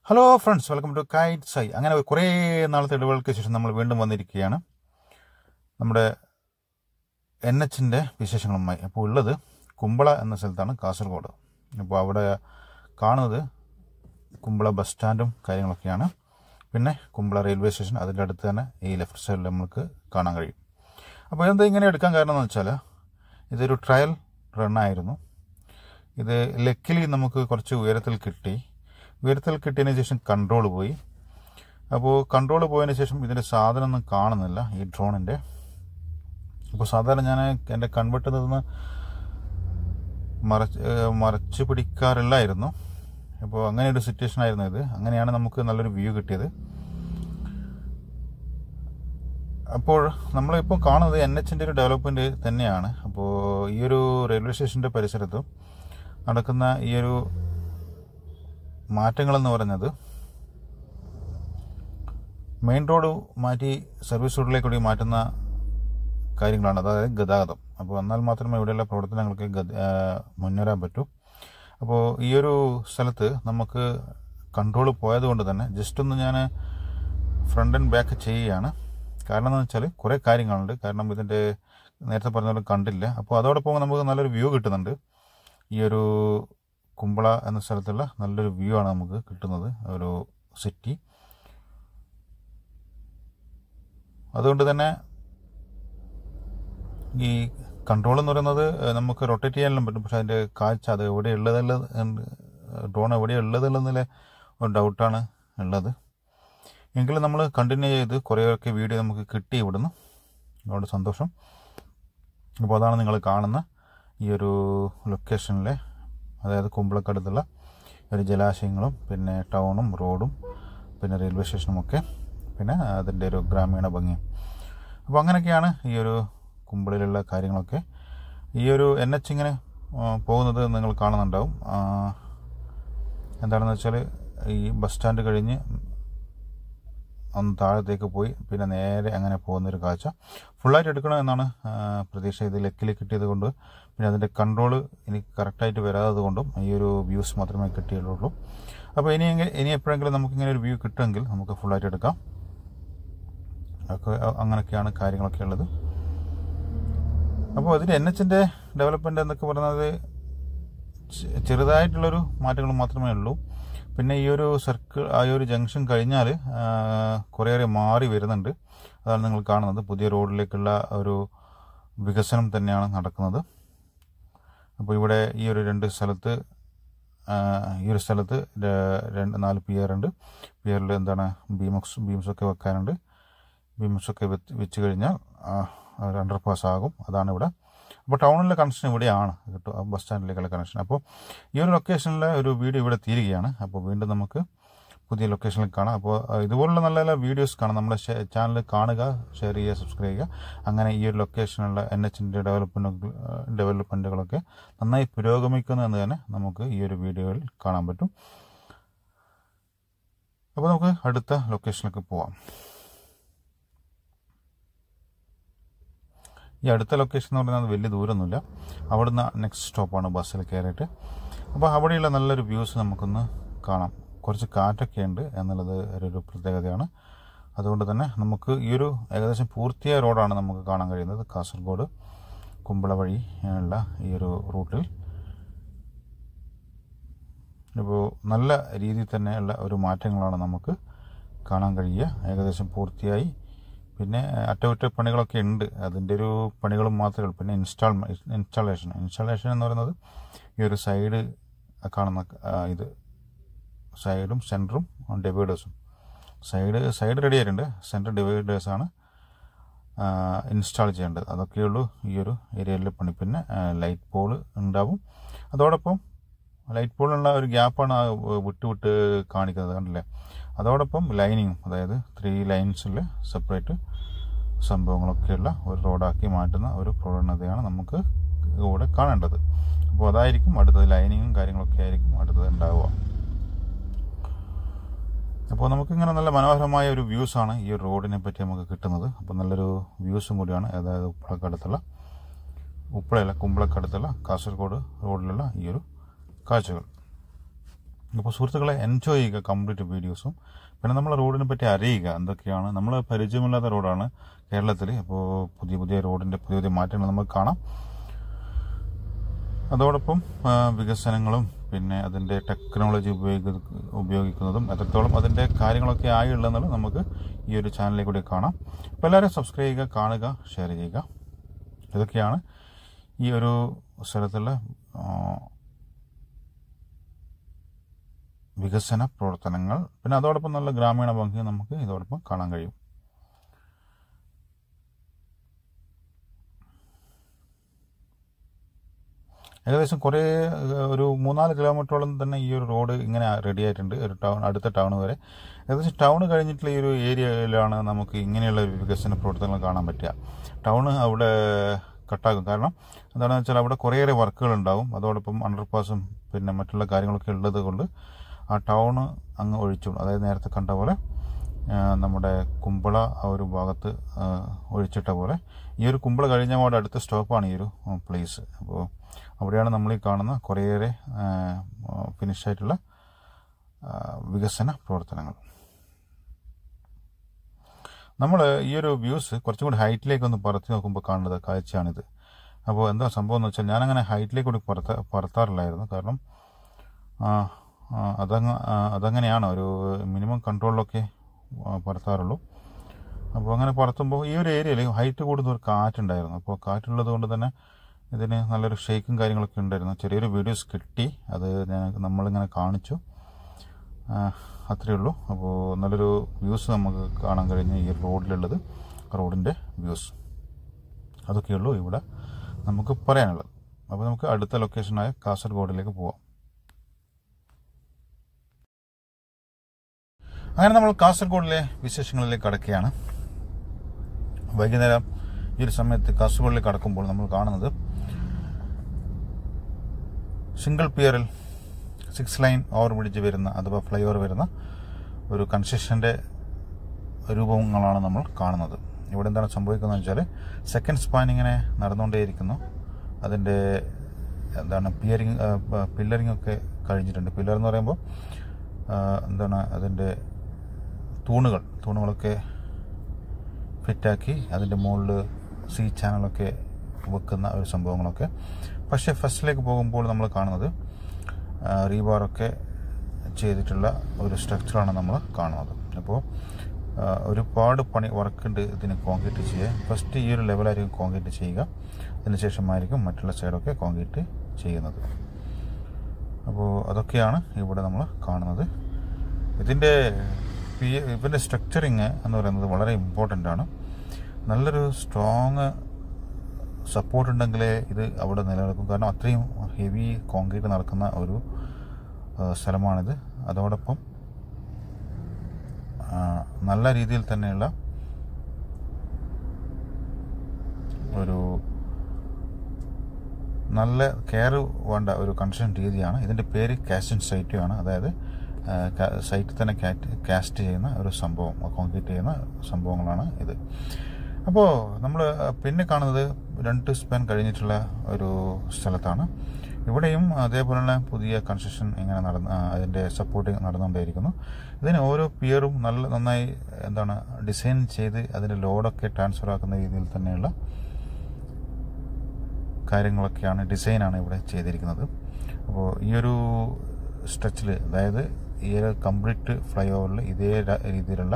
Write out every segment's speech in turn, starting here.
hello friends welcome to kite സൈ അങ്ങനെ കുറേ നാളത്തെ ഇടവേളയ്ക്ക് ശേഷം നമ്മൾ വീണ്ടും വന്നിരിക്കുകയാണ് നമ്മുടെ എൻ എച്ചിൻ്റെ വിശേഷങ്ങളുമായി അപ്പോൾ ഉള്ളത് കുമ്പള എന്ന സ്ഥലത്താണ് കാസർഗോഡ് അപ്പോൾ അവിടെ കാണുന്നത് കുമ്പള ബസ് സ്റ്റാൻഡും കാര്യങ്ങളൊക്കെയാണ് പിന്നെ കുമ്പള റെയിൽവേ സ്റ്റേഷൻ അതിൻ്റെ അടുത്ത് തന്നെ ഈ ലെഫ്റ്റ് സൈഡിൽ നമുക്ക് കാണാൻ കഴിയും അപ്പോൾ ഇതെന്താ ഇങ്ങനെ എടുക്കാൻ കാരണം എന്ന് വെച്ചാൽ ഇതൊരു ട്രയൽ റണ്ണായിരുന്നു ഇത് ലക്കിലി നമുക്ക് കുറച്ച് ഉയരത്തിൽ കിട്ടി ഉയരത്തിൽ കിട്ടിയതിന് ശേഷം കൺട്രോൾ പോയി അപ്പോൾ കൺട്രോൾ പോയതിന് ശേഷം ഇതിൻ്റെ സാധനം ഒന്നും കാണുന്നില്ല ഈ ഡ്രോണിൻ്റെ അപ്പോൾ സാധാരണ ഞാൻ എൻ്റെ കൺവെർട്ടിൽ നിന്ന് മറച്ച് ഏഹ് മറച്ച് പിടിക്കാറില്ലായിരുന്നു അപ്പോൾ അങ്ങനെ ഒരു സിറ്റുവേഷൻ ആയിരുന്നു ഇത് അങ്ങനെയാണ് നമുക്ക് നല്ലൊരു വ്യൂ കിട്ടിയത് അപ്പോൾ നമ്മളിപ്പോൾ കാണുന്നത് എൻ എച്ചിൻ്റെ ഒരു ഡെവലപ്മെൻറ്റ് തന്നെയാണ് അപ്പോൾ ഈ ഒരു റെയിൽവേ സ്റ്റേഷൻ്റെ പരിസരത്തും നടക്കുന്ന ഈ ഒരു മാറ്റങ്ങളെന്ന് പറഞ്ഞത് മെയിൻ റോഡ് മാറ്റി സർവീസ് റോഡിലേക്ക് കൂടി മാറ്റുന്ന കാര്യങ്ങളാണ് അതായത് ഗതാഗതം അപ്പോൾ എന്നാൽ മാത്രമേ ഇവിടെയുള്ള പ്രവർത്തനങ്ങൾക്ക് ഗത- ആ, മുന്നേറാൻ പറ്റൂ അപ്പോൾ ഈ ഒരു സ്ഥലത്ത് നമുക്ക് കൺട്രോൾ പോയതുകൊണ്ട് തന്നെ ജസ്റ്റ് ഒന്ന് ഞാൻ ഫ്രണ്ട് ആൻഡ് ബാക്ക് ചെയ്യുകയാണ് കാരണം എന്ന് വെച്ചാൽ കുറേ കാര്യങ്ങളുണ്ട് കാരണം ഇതിൻ്റെ നേരത്തെ പറഞ്ഞ പോലെ കണ്ടില്ല അപ്പോൾ അതോടൊപ്പം നമുക്ക് നല്ലൊരു വ്യൂ കിട്ടുന്നുണ്ട് ഈ ഒരു കുമ്പള എന്ന സ്ഥലത്തുള്ള നല്ലൊരു വ്യൂ ആണ് നമുക്ക് കിട്ടുന്നത് ഒരു സിറ്റി അതുകൊണ്ട് തന്നെ ഈ കൺട്രോൾ എന്ന് പറയുന്നത് ഏഹ്, നമുക്ക് റൊട്ടേറ്റ് ചെയ്യാനെല്ലാം പറ്റും പക്ഷെ അതിൻ്റെ കാഴ്ച അത് എവിടെ ഉള്ളതല്ല ഡ്രോൺ എവിടെ ഉള്ളതല്ലെന്നുള്ള ഒരു ഡൗട്ടാണ് ഉള്ളത് എങ്കിലും നമ്മൾ കണ്ടിന്യൂ ചെയ്ത് കുറേയൊക്കെ വീഡിയോ നമുക്ക് കിട്ടി ഇവിടുന്ന് അതുകൊണ്ട് സന്തോഷം അപ്പോൾ അതാണ് നിങ്ങൾ കാണുന്ന ഈ ഒരു ലൊക്കേഷനിലെ അതായത് കുമ്പളക്കടുത്തുള്ള ഒരു ജലാശയങ്ങളും പിന്നെ ടൗണും റോഡും പിന്നെ റെയിൽവേ സ്റ്റേഷനും ഒക്കെ പിന്നെ അതിൻ്റെ ഒരു ഗ്രാമീണ ഭംഗിയും അപ്പോൾ അങ്ങനെയൊക്കെയാണ് ഈ ഒരു കുമ്പളിലുള്ള കാര്യങ്ങളൊക്കെ ഈ ഒരു എൻ എച്ച് ഇങ്ങനെ ആ, പോകുന്നത് നിങ്ങൾ കാണുന്നുണ്ടാവും ആ, എന്താണെന്ന് വെച്ചാൽ ഈ ബസ് സ്റ്റാൻഡ് കഴിഞ്ഞ് ഒന്ന് താഴത്തേക്ക് പോയി പിന്നെ നേരെ അങ്ങനെ പോകുന്നൊരു കാഴ്ച ഫുള്ളായിട്ട് എടുക്കണം എന്നാണ് ആ, പ്രതീക്ഷ ഇത് ലക്കിൽ കിട്ടിയത് കൊണ്ട് പിന്നെ അതിൻ്റെ കൺട്രോൾ എനിക്ക് കറക്റ്റായിട്ട് വരാത്തത് കൊണ്ടും ഈ ഒരു വ്യൂസ് മാത്രമേ കിട്ടിയുള്ളൂ അപ്പോൾ ഇനി എങ്കിൽ- ഇനി എപ്പോഴെങ്കിലും നമുക്കിങ്ങനെ ഒരു വ്യൂ കിട്ടുമെങ്കിൽ നമുക്ക് ഫുള്ളായിട്ട് എടുക്കാം ഒക്കെ അങ്ങനെയൊക്കെയാണ് കാര്യങ്ങളൊക്കെ ഉള്ളത് അപ്പോൾ ഇതിൻ്റെ എൻ എച്ചിൻ്റെ ഡെവലപ്മെൻറ്റ് എന്നൊക്കെ പറയുന്നത് ചെ- ചെറുതായിട്ടുള്ളൊരു മാറ്റങ്ങൾ മാത്രമേ ഉള്ളൂ പിന്നെ ഈ ഒരു സർക്കിൾ ആ ഒരു ജംഗ്ഷൻ കഴിഞ്ഞാൽ കുറേയേറെ മാറി വരുന്നുണ്ട് അതാണ് നിങ്ങൾ കാണുന്നത് പുതിയ റോഡിലേക്കുള്ള ഒരു വികസനം തന്നെയാണ് നടക്കുന്നത് അപ്പോൾ ഇവിടെ ഈ ഒരു രണ്ട് സ്ഥലത്ത് ആ, ഈ ഒരു സ്ഥലത്ത് ര- രണ്ട് നാല് പിയർ ഉണ്ട് പിയറിൽ എന്താണ് ബീമക്സ് ബീംസൊക്കെ വെക്കാനുണ്ട് ബീംസൊക്കെ വെച്ച് വെച്ച് കഴിഞ്ഞാൽ ആ, ഒരു അണ്ടർ പാസ് ആകും അതാണ് ഇവിടെ അപ്പോൾ ടൗണിലെ കണക്ഷൻ ഇവിടെയാണ് കിട്ടും ബസ് സ്റ്റാൻഡിലേക്കുള്ള കണക്ഷൻ അപ്പോൾ ഈ ഒരു ലൊക്കേഷനിലെ ഒരു വീഡിയോ ഇവിടെ തീരുകയാണ് അപ്പോൾ വീണ്ടും നമുക്ക് പുതിയ ലൊക്കേഷനിൽ കാണാം അപ്പോൾ ആ, ഇതുപോലുള്ള നല്ല നല്ല വീഡിയോസ് കാണാം നമ്മുടെ ചാനൽ കാണുക ഷെയർ ചെയ്യുക സബ്സ്ക്രൈബ് ചെയ്യുക അങ്ങനെ ഈ ഒരു ലൊക്കേഷനിലുള്ള എൻ എച്ചിൻ്റെ ഡെവലപ്മെൻറ്റ് ഡെവലപ്മെൻറ്റുകളൊക്കെ നന്നായി പുരോഗമിക്കുന്നു എന്ന് തന്നെ നമുക്ക് ഈ ഒരു വീഡിയോയിൽ കാണാൻ പറ്റും അപ്പോൾ നമുക്ക് അടുത്ത ലൊക്കേഷനിലേക്ക് പോവാം ഈ അടുത്ത ലൊക്കേഷൻ എന്ന് പറയുന്നത് വലിയ ദൂരമൊന്നുമില്ല അവിടുന്ന് നെക്സ്റ്റ് സ്റ്റോപ്പാണ് ബസ്സിൽ കയറിയിട്ട് അപ്പോൾ അവിടെയുള്ള നല്ലൊരു വ്യൂസ് നമുക്കൊന്ന് കാണാം കുറച്ച് കാറ്റൊക്കെ ഉണ്ട് എന്നുള്ളത് ഒരു പ്രത്യേകതയാണ് അതുകൊണ്ട് തന്നെ നമുക്ക് ഈ ഒരു ഏകദേശം പൂർത്തിയായ റോഡാണ് നമുക്ക് കാണാൻ കഴിയുന്നത് കാസർഗോഡ് കുമ്പള വഴി ഉള്ള ഈ ഒരു റൂട്ടിൽ ഇപ്പോൾ നല്ല രീതിയിൽ തന്നെയുള്ള ഒരു മാറ്റങ്ങളാണ് നമുക്ക് കാണാൻ കഴിയുക ഏകദേശം പൂർത്തിയായി പിന്നെ അറ്റകുറ്റപ്പണികളൊക്കെ ഉണ്ട് അതിൻ്റെ ഒരു പണികളും മാത്രമേ ഉള്ളൂ പിന്നെ ഇൻസ്റ്റാൾ ഇൻസ്റ്റാളേഷൻ ഇൻസ്റ്റാളേഷൻ എന്ന് പറയുന്നത് ഈ ഒരു സൈഡ് കാണുന്ന ആ, ഇത് സൈഡും സെൻറ്ററും ഡിവൈഡേഴ്സും സൈഡ് സൈഡ് റെഡി ആയിട്ടുണ്ട് സെൻറ്റർ ഡിവൈഡേഴ്സാണ് ഇൻസ്റ്റാൾ ചെയ്യേണ്ടത് അതൊക്കെയുള്ളൂ ഈ ഒരു ഏരിയയിലെ പണി പിന്നെ ലൈറ്റ് പോൾ ഉണ്ടാവും അതോടൊപ്പം ലൈറ്റ് പോളിനുള്ള ഒരു ഗ്യാപ്പാണ് ആ വിട്ട് വിട്ട് കാണിക്കുന്നത് കണ്ടില്ലേ അതോടൊപ്പം ലൈനിങ്ങും അതായത് ത്രീ ലൈൻസിൽ സെപ്പറേറ്റ് സംഭവങ്ങളൊക്കെയുള്ള ഒരു റോഡാക്കി മാറ്റുന്ന ഒരു പ്രവണതയാണ് നമുക്ക് ഇവിടെ കാണേണ്ടത് അപ്പോൾ അതായിരിക്കും അടുത്തത് ലൈനിങ്ങും കാര്യങ്ങളൊക്കെ ആയിരിക്കും അടുത്തത് ഉണ്ടാവുക അപ്പോൾ നമുക്കിങ്ങനെ നല്ല മനോഹരമായ ഒരു വ്യൂസാണ് ഈ ഒരു റോഡിനെ പറ്റി നമുക്ക് കിട്ടുന്നത് അപ്പോൾ നല്ലൊരു വ്യൂസും കൂടിയാണ് അതായത് ഉപ്പളക്കടുത്തുള്ള ഉപ്പളയല്ല കുമ്പളക്കടുത്തുള്ള കാസർഗോഡ് റോഡിലുള്ള ഈ ഒരു കാഴ്ചകൾ അപ്പോൾ സുഹൃത്തുക്കളെ എൻജോയ് ചെയ്യുക കംപ്ലീറ്റ് വീഡിയോസും പിന്നെ നമ്മൾ റോഡിനെ പറ്റി അറിയുക എന്തൊക്കെയാണ് നമ്മൾ പരിചയമില്ലാത്ത റോഡാണ് കേരളത്തിൽ അപ്പോൾ പുതിയ പുതിയ റോഡിൻ്റെ പുതിയ പുതിയ മാറ്റങ്ങൾ നമുക്ക് കാണാം അതോടൊപ്പം ആ, വികസനങ്ങളും പിന്നെ അതിൻ്റെ ടെക്നോളജി ഉപയോഗി ഉപയോഗിക്കുന്നതും എത്രത്തോളം അതിൻ്റെ കാര്യങ്ങളൊക്കെ ആയുള്ളതെന്നുള്ളത് നമുക്ക് ഈ ഒരു ചാനലിൽ കൂടി കാണാം അപ്പോൾ എല്ലാവരും സബ്സ്ക്രൈബ് ചെയ്യുക കാണുക ഷെയർ ചെയ്യുക ഇതൊക്കെയാണ് ഈ ഒരു സ്ഥലത്തുള്ള ആ, വികസന പ്രവർത്തനങ്ങൾ പിന്നെ അതോടൊപ്പം നല്ല ഗ്രാമീണ ഭംഗി നമുക്ക് ഇതോടൊപ്പം കാണാൻ കഴിയും ഏകദേശം കുറേ ഏഹ്, ഒരു മൂന്നാല് കിലോമീറ്ററോളം തന്നെ ഈ ഒരു റോഡ് ഇങ്ങനെ റെഡി ആയിട്ടുണ്ട് ഒരു ടൗൺ അടുത്ത ടൗൺ വരെ ഏകദേശം ടൗൺ കഴിഞ്ഞിട്ടുള്ള ഈ ഒരു ഏരിയയിലാണ് നമുക്ക് ഇങ്ങനെയുള്ള ഒരു വികസന പ്രവർത്തനങ്ങൾ കാണാൻ പറ്റുക ടൗൺ അവിടെ കട്ടാകും കാരണം എന്താണെന്ന് വെച്ചാൽ അവിടെ കുറേയേറെ വർക്കുകൾ ഉണ്ടാവും അതോടൊപ്പം അണ്ടർപാസും പിന്നെ മറ്റുള്ള കാര്യങ്ങളൊക്കെ ഉള്ളത് കൊണ്ട് ആ ടൗൺ അങ്ങ് ഒഴിച്ചു അതായത് നേരത്തെ കണ്ട പോലെ ആ, നമ്മുടെ കുമ്പള ആ ഒരു ഭാഗത്ത് ആ, ഒഴിച്ചിട്ട പോലെ ഈ ഒരു കുമ്പള കഴിഞ്ഞ പാട് അടുത്ത സ്റ്റോപ്പാണ് ഈ ഒരു പ്ലേസ് അപ്പോൾ അവിടെയാണ് നമ്മൾ ഈ കാണുന്ന കുറേയേറെ ഫിനിഷ് ആയിട്ടുള്ള ആ, വികസന പ്രവർത്തനങ്ങൾ നമ്മൾ ഈ ഒരു വ്യൂസ് കുറച്ചും കൂടി ഹൈറ്റിലേക്ക് ഒന്ന് പറത്തി നോക്കുമ്പോൾ കാണുന്നത് കാഴ്ചയാണിത് അപ്പോൾ എന്താ സംഭവം എന്ന് വെച്ചാൽ ഞാനങ്ങനെ ഹൈറ്റിലേക്ക് കൂടി പറത്ത പറത്താറില്ലായിരുന്നു കാരണം ആ, ആ, അതങ്ങ ആ, അതങ്ങനെയാണ് ഒരു മിനിമം കൺട്രോളിലൊക്കെ ആ, പറത്താറുള്ളൂ അപ്പോൾ അങ്ങനെ പറത്തുമ്പോൾ ഈ ഒരു ഏരിയയിൽ ഹൈറ്റ് കൂടുന്ന ഒരു കാറ്റുണ്ടായിരുന്നു അപ്പോൾ കാറ്റുള്ളത് കൊണ്ട് തന്നെ ഇതിന് നല്ലൊരു ഷേക്കും കാര്യങ്ങളൊക്കെ ഉണ്ടായിരുന്നു ചെറിയൊരു വീഡിയോസ് കിട്ടി അത് ഞാൻ നമ്മളിങ്ങനെ കാണിച്ചു ആ, അത്രയേ ഉള്ളൂ അപ്പോൾ നല്ലൊരു വ്യൂസ് നമുക്ക് കാണാൻ കഴിഞ്ഞ ഈ റോഡിലുള്ളത് റോഡിൻ്റെ വ്യൂസ് അതൊക്കെയുള്ളൂ ഇവിടെ നമുക്ക് പറയാനുള്ളത് അപ്പോൾ നമുക്ക് അടുത്ത ലൊക്കേഷനായ കാസർഗോഡിലേക്ക് പോവാം അങ്ങനെ നമ്മൾ കാസർഗോഡിലെ വിശേഷങ്ങളിലേക്ക് കടക്കുകയാണ് വൈകുന്നേരം ഈ ഒരു സമയത്ത് കാസർഗോഡിലേക്ക് കടക്കുമ്പോൾ നമ്മൾ കാണുന്നത് സിംഗിൾ പിയറിൽ സിക്സ് ലൈൻ ഓവർ ബ്രിഡ്ജ് വരുന്ന അഥവാ ഫ്ലൈ ഓവർ വരുന്ന ഒരു കൺസ്ട്രക്ഷൻ്റെ രൂപങ്ങളാണ് നമ്മൾ കാണുന്നത് ഇവിടെ എന്താണ് സംഭവിക്കുന്നത് വെച്ചാൽ സെക്കൻഡ് സ്പാൻ ഇങ്ങനെ നടന്നുകൊണ്ടേയിരിക്കുന്നു അതിൻ്റെ എന്താണ് പിയറിങ് പില്ലറിംഗ് ഒക്കെ കഴിഞ്ഞിട്ടുണ്ട് പില്ലർ എന്ന് പറയുമ്പോൾ ആ, എന്താണ് അതിൻ്റെ തൂണുകൾ തൂണുകളൊക്കെ ഫിറ്റാക്കി അതിൻ്റെ മുകളിൽ സി ചാനലൊക്കെ വെക്കുന്ന ഒരു സംഭവങ്ങളൊക്കെ പക്ഷേ ഫസ്റ്റിലേക്ക് പോകുമ്പോൾ നമ്മൾ കാണുന്നത് ആ, റീബാറൊക്കെ ചെയ്തിട്ടുള്ള ഒരു സ്ട്രക്ചറാണ് നമ്മൾ കാണുന്നത് അപ്പോൾ ആ, ഒരുപാട് പണി വർക്കുണ്ട് ഇതിന് കോൺക്രീറ്റ് ചെയ്യാൻ ഫസ്റ്റ് ഈ ഒരു ലെവലായിരിക്കും കോൺക്രീറ്റ് ചെയ്യുക അതിനുശേഷമായിരിക്കും മറ്റുള്ള സൈഡൊക്കെ കോൺക്രീറ്റ് ചെയ്യുന്നത് അപ്പോൾ അതൊക്കെയാണ് ഇവിടെ നമ്മൾ കാണുന്നത് ഇതിൻ്റെ പി ഇതിൻ്റെ സ്ട്രക്ചറിങ് എന്ന് പറയുന്നത് വളരെ ഇമ്പോർട്ടൻ്റ് ആണ് നല്ലൊരു സ്ട്രോങ് സപ്പോർട്ട് ഉണ്ടെങ്കിലേ ഇത് അവിടെ നിലനിൽക്കും കാരണം അത്രയും ഹെവി കോൺക്രീറ്റ് നടക്കുന്ന ഒരു ആ, സ്ഥലമാണിത് അതോടൊപ്പം ആ, നല്ല രീതിയിൽ തന്നെയുള്ള ഒരു നല്ല കെയർ വേണ്ട ഒരു കൺസ്ട്രക്ഷൻ രീതിയാണ് ഇതിൻ്റെ പേര് കാസ്റ്റൻ സൈറ്റ് ആണ് അതായത് സൈറ്റിൽ തന്നെ കാസ്റ്റ് ചെയ്യുന്ന ഒരു സംഭവം കോൺക്രീറ്റ് ചെയ്യുന്ന സംഭവങ്ങളാണ് ഇത് അപ്പോൾ നമ്മൾ പിന്നെ കാണുന്നത് രണ്ട് സ്പാൻ കഴിഞ്ഞിട്ടുള്ള ഒരു സ്ഥലത്താണ് ഇവിടെയും അതേപോലെയുള്ള പുതിയ കൺസ്ട്രക്ഷൻ ഇങ്ങനെ നടന്ന് ആ, അതിൻ്റെ സപ്പോർട്ട് നടന്നുകൊണ്ടേയിരിക്കുന്നു ഇതിന് ഓരോ പിയറും നല്ല നന്നായി എന്താണ് ഡിസൈൻ ചെയ്ത് അതിൻ്റെ ലോഡൊക്കെ ട്രാൻസ്ഫർ ആക്കുന്ന രീതിയിൽ തന്നെയുള്ള കാര്യങ്ങളൊക്കെയാണ് ഡിസൈനാണ് ഇവിടെ ചെയ്തിരിക്കുന്നത് അപ്പോൾ ഈ ഒരു സ്ട്രെച്ചിൽ അതായത് ഈ ഒരു കംപ്ലീറ്റ് ഫ്ലൈ ഓവറിൽ ഇതേ ര- രീതിയിലുള്ള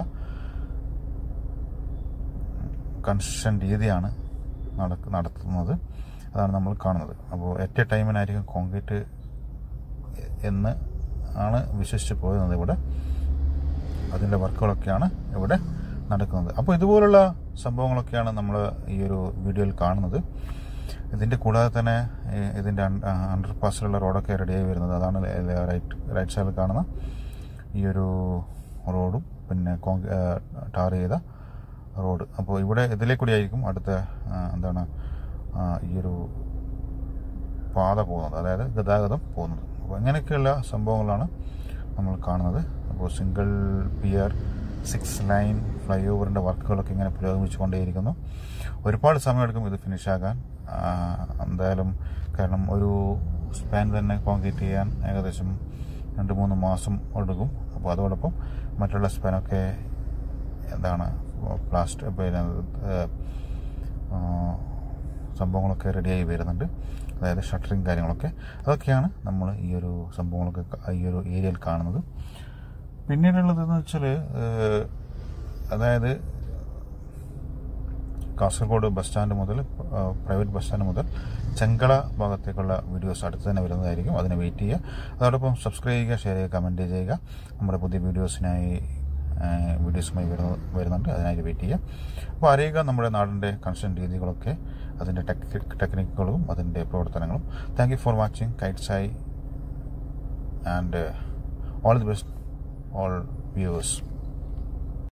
കൺസ്ട്രക്ഷൻ രീതിയാണ് നടക്ക് നടത്തുന്നത് അതാണ് നമ്മൾ കാണുന്നത് അപ്പോൾ ഒറ്റ ടൈമിനായിരിക്കും കോൺക്രീറ്റ് എന്ന് ആണ് വിശ്വസിച്ച് പോയിരുന്നത് ഇവിടെ അതിൻ്റെ വർക്കുകളൊക്കെയാണ് ഇവിടെ നടക്കുന്നത് അപ്പോൾ ഇതുപോലുള്ള സംഭവങ്ങളൊക്കെയാണ് നമ്മൾ ഈ ഒരു വീഡിയോയിൽ കാണുന്നത് ഇതിൻ്റെ കൂടാതെ തന്നെ ഏഹ്, ഇതിൻ്റെ അണ്ടർ പാസിലുള്ള റോഡൊക്കെ റെഡിയായി വരുന്നത് അതാണ് ലെ- റൈറ്റ് റൈറ്റ് സൈഡിൽ കാണുന്ന ഈ ഒരു റോഡും പിന്നെ കോൺക്രീ ടാർ ചെയ്ത റോഡ് അപ്പോൾ ഇവിടെ ഇതിലേ കൂടി ആയിരിക്കും അടുത്ത ആ, എന്താണ് ആ, ഈ ഒരു പാത പോകുന്നത് അതായത് ഗതാഗതം പോകുന്നത് അപ്പോൾ ഇങ്ങനെയൊക്കെയുള്ള സംഭവങ്ങളാണ് നമ്മൾ കാണുന്നത് അപ്പോൾ single pier six line fly ഓവറിൻ്റെ വർക്കുകളൊക്കെ ഇങ്ങനെ പുരോഗമിച്ചുകൊണ്ടേയിരിക്കുന്നു ഒരുപാട് സമയമെടുക്കും ഇത് ഫിനിഷാകാൻ എന്തായാലും കാരണം ഒരു സ്പാൻ തന്നെ കോൺക്രീറ്റ് ചെയ്യാൻ ഏകദേശം രണ്ട് മൂന്ന് മാസം എടുക്കും അപ്പോൾ അതോടൊപ്പം മറ്റുള്ള സ്പാനൊക്കെ എന്താണ് പ്ലാസ്റ്റ് പിന്നെ ഏഹ്, ആ, സംഭവങ്ങളൊക്കെ റെഡിയായി വരുന്നുണ്ട് അതായത് ഷട്ടറിങ് കാര്യങ്ങളൊക്കെ അതൊക്കെയാണ് നമ്മൾ ഈ ഒരു സംഭവങ്ങളൊക്കെ ക- ഈ ഒരു ഏരിയയിൽ കാണുന്നത് പിന്നീടുള്ളതെന്ന് വെച്ചാൽ അതായത് കാസർഗോഡ് ബസ് സ്റ്റാൻഡ് മുതൽ പ്രൈവറ്റ് ബസ് സ്റ്റാൻഡ് മുതൽ ചെങ്കള ഭാഗത്തേക്കുള്ള വീഡിയോസ് അടുത്ത് തന്നെ വരുന്നതായിരിക്കും അതിനെ വെയിറ്റ് ചെയ്യുക അതോടൊപ്പം സബ്സ്ക്രൈബ് ചെയ്യുക ഷെയർ ചെയ്യുക കമൻറ്റ് ചെയ്യുക നമ്മുടെ പുതിയ വീഡിയോസിനായി ഏഹ്, വീഡിയോസുമായി വരുന്ന വരുന്നുണ്ട് അതിനായിട്ട് വെയിറ്റ് ചെയ്യുക അപ്പോൾ അറിയുക നമ്മുടെ നാടിൻ്റെ കൺസ്ട്രക്ഷൻ രീതികളൊക്കെ അതിൻ്റെ ടെക് ടെക്നിക്കുകളും അതിൻ്റെ പ്രവർത്തനങ്ങളും thank you for watching kites eye and all the best all viewers